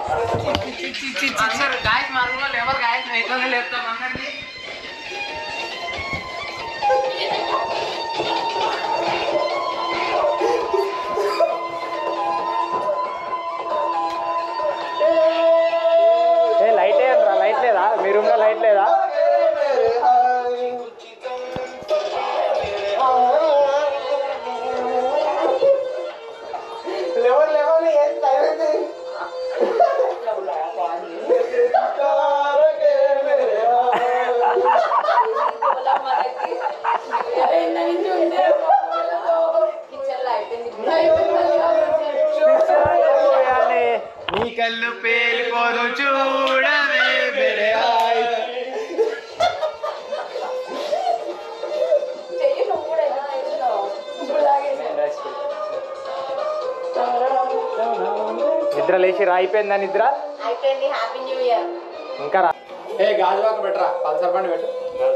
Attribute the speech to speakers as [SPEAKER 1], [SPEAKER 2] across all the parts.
[SPEAKER 1] అందరు గాయస్ మా రూమ్ ఎవరు గాయస్ ఎట్లా లేపుతాం అందరినీ
[SPEAKER 2] ఏ లైట్ ఏంట్రా లైట్ లేదా మీ రూమ్లో లైట్ లేదా
[SPEAKER 3] లేవని లేవని ఏం టైం అయింది
[SPEAKER 2] నీ కళ్ళు పేలిపోను చూడవే బెరే హాయ్ నిద్ర లేచి రా అయిపోయిందా నిద్ర
[SPEAKER 4] అయిపోయింది హ్యాపీ న్యూ ఇయర్
[SPEAKER 2] ఇంకా రా ఏ గాజువాక పెట్టరా పల్సర్ బండి పెట్టు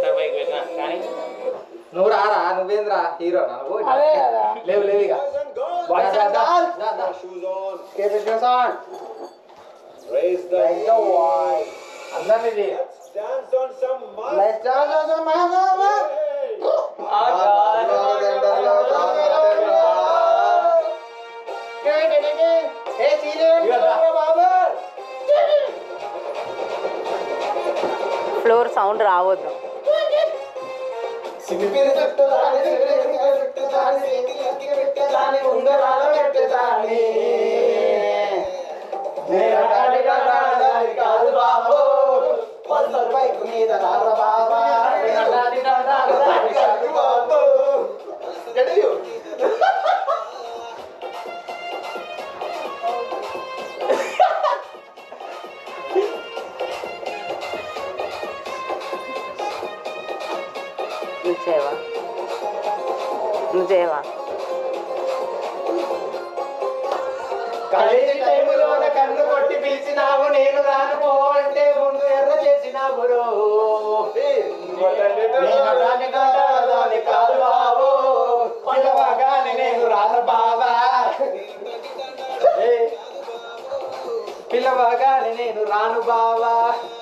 [SPEAKER 2] నువ్వు రారా నువ్వేంద్రా హీరో నువ్వు లేవు లేవు ఇక దా, దా, దా, దా, దా. Keep it goes on.
[SPEAKER 5] Raise the
[SPEAKER 2] Like the wall. అందరినీ ఇది.
[SPEAKER 5] dance on some mark.
[SPEAKER 3] Let's dance on some Mahama. ఏ సీనియర్ బాబు
[SPEAKER 4] ఫ్లోర్ సౌండ్ రావద్దు
[SPEAKER 3] సిపిరి చుట్టదాని సిపిరి చుట్టదాని సిపిరి చుట్టదాని ఉంగరాల పెట్టదాని నేరడాడి గడాడి కాదు బాబు పల్సర్ బైక్ మీద రార బాబా నేరడాడి గడాడి కాదు బాబు గడియు
[SPEAKER 4] నువ్వు చేయవా నువ్వు చేయవా
[SPEAKER 3] కాలేజీ టైములోన కన్ను కొట్టి పిలిచినావు నేను రాను పో అంటే ముందు ఎర్ర చేసినావు రో. నేను రాని కాదా, రాని కాదు బాబు పిల్లవగానే నేను రాను బాబా ఏ, పిల్లవగానే నేను రాను బావా